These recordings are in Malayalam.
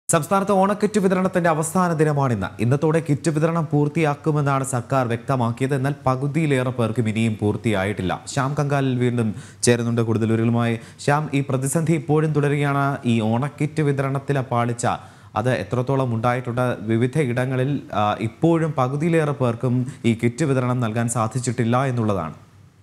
സംസ്ഥാനത്ത് ഓണക്കിറ്റ് വിതരണത്തിന്റെ അവസാന ദിനമാണിന്ന് ഇന്നത്തോടെ കിറ്റ് വിതരണം പൂർത്തിയാക്കുമെന്നാണ് സർക്കാർ വ്യക്തമാക്കിയത് എന്നാൽ പകുതിയിലേറെ പേർക്കും ഇനിയും പൂർത്തിയായിട്ടില്ല ശ്യാം കങ്കാലിൽ വീണ്ടും ചേരുന്നുണ്ട് കൂടുതൽ വിവരങ്ങളുമായി ശ്യാം ഈ പ്രതിസന്ധി ഇപ്പോഴും തുടരുകയാണ് ഈ ഓണക്കിറ്റ് വിതരണത്തിലെ പാളിച്ച അത് എത്രത്തോളം ഉണ്ടായിട്ടുണ്ട് വിവിധ ഇടങ്ങളിൽ ആ, ഇപ്പോഴും പകുതിയിലേറെ പേർക്കും ഈ കിറ്റ് വിതരണം നൽകാൻ സാധിച്ചിട്ടില്ല എന്നുള്ളതാണ്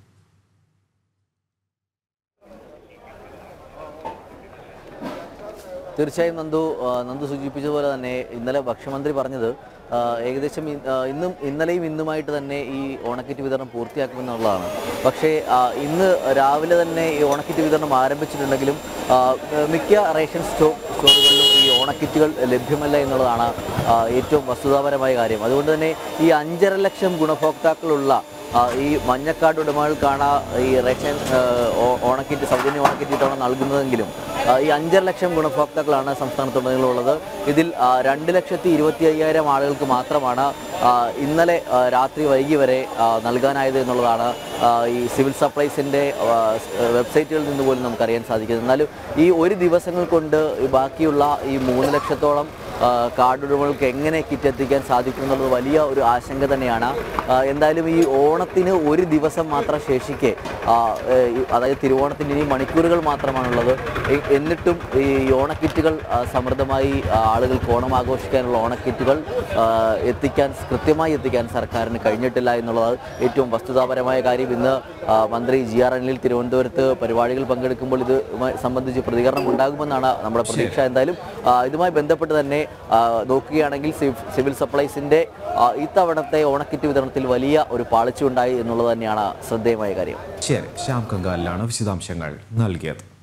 തീർച്ചയായും നന്ദു ആ, നന്ദു സൂചിപ്പിച്ചതുപോലെ തന്നെ ഇന്നലെ ഭക്ഷ്യമന്ത്രി പറഞ്ഞത് ആ, ഏകദേശം ഇ- ആ, ഇന്നും ഇന്നലെയും ഇന്നുമായിട്ട് തന്നെ ഈ ഓണക്കിറ്റ് വിതരണം പൂർത്തിയാക്കുമെന്നുള്ളതാണ് പക്ഷേ ആ, ഇന്ന് രാവിലെ തന്നെ ഈ ഓണക്കിറ്റ് വിതരണം ആരംഭിച്ചിട്ടുണ്ടെങ്കിലും ആ, മിക്ക റേഷൻ സ്റ്റോ സ്റ്റോറുകളിലും ഈ ഓണക്കിറ്റുകൾ ലഭ്യമല്ല എന്നുള്ളതാണ് ആ, ഏറ്റവും വസ്തുതാപരമായ കാര്യം അതുകൊണ്ട് തന്നെ ഈ അഞ്ചര ലക്ഷം ഗുണഭോക്താക്കളുള്ള ആ, ഈ മഞ്ഞക്കാട് ഉടമകൾക്കാണ് ഈ റേഷൻ ആ, ഓ- ഓണക്കിറ്റ് സൗജന്യ ഓണക്കിറ്റ് ഇത്തവണ നൽകുന്നതെങ്കിലും ആ, ഈ അഞ്ചര ലക്ഷം ഗുണഭോക്താക്കളാണ് സംസ്ഥാനത്തുടനീളമുള്ളത് ഇതിൽ ആ, രണ്ട് ലക്ഷത്തി ഇരുപത്തി അയ്യായിരം ആളുകൾക്ക് മാത്രമാണ് ആ, ഇന്നലെ ആ, രാത്രി വൈകി വരെ ആ, നൽകാനായത് എന്നുള്ളതാണ് ആ, ഈ സിവിൽ സപ്ലൈസിൻ്റെ വെബ്സൈറ്റുകളിൽ നിന്ന് പോലും നമുക്കറിയാൻ സാധിക്കുന്നത് എന്നാലും ഈ ഒരു ദിവസങ്ങൾ കൊണ്ട് ഈ ബാക്കിയുള്ള ഈ മൂന്ന് ലക്ഷത്തോളം ആ, കാർഡ് ഉടമകൾക്ക് എങ്ങനെ കിറ്റ് എത്തിക്കാൻ സാധിക്കും എന്നുള്ളത് വലിയ ഒരു ആശങ്ക തന്നെയാണ് ആ, എന്തായാലും ഈ ഓണത്തിന് ഒരു ദിവസം മാത്രം ശേഷിക്കെ ആ, ഏ, ഈ- അതായത് തിരുവോണത്തിന് ഇനി മണിക്കൂറുകൾ മാത്രമാണുള്ളത് എ- എന്നിട്ടും ഈ ഓണക്കിറ്റുകൾ ആ, സമൃദ്ധമായി ആ, ആളുകൾക്ക് ഓണം ആഘോഷിക്കാനുള്ള ഓണക്കിറ്റുകൾ ആ, എത്തിക്കാൻ കൃത്യമായി എത്തിക്കാൻ സർക്കാരിന് കഴിഞ്ഞിട്ടില്ല എന്നുള്ളത് ഏറ്റവും വസ്തുതാപരമായ കാര്യം ഇന്ന് ആ, മന്ത്രി ജി ആർ അനിൽ തിരുവനന്തപുരത്ത് പരിപാടികൾ പങ്കെടുക്കുമ്പോൾ ഇത് സംബന്ധിച്ച് പ്രതികരണം ഉണ്ടാകുമെന്നാണ് നമ്മുടെ പ്രതീക്ഷ എന്തായാലും ആ, ഇതുമായി ബന്ധപ്പെട്ട് തന്നെ ആ, നോക്കുകയാണെങ്കിൽ സിവ്- സിവിൽ സപ്ലൈസിന്റെ ആ, ഇത്തവണത്തെ ഓണക്കിറ്റ് വിതരണത്തിൽ വലിയ ഒരു പാളിച്ച ഉണ്ടായി എന്നുള്ളത് തന്നെയാണ് ശ്രദ്ധേയമായ കാര്യം ശരി ശ്യാം കങ്കാലിലാണ് വിശദാംശങ്ങൾ നൽകിയത്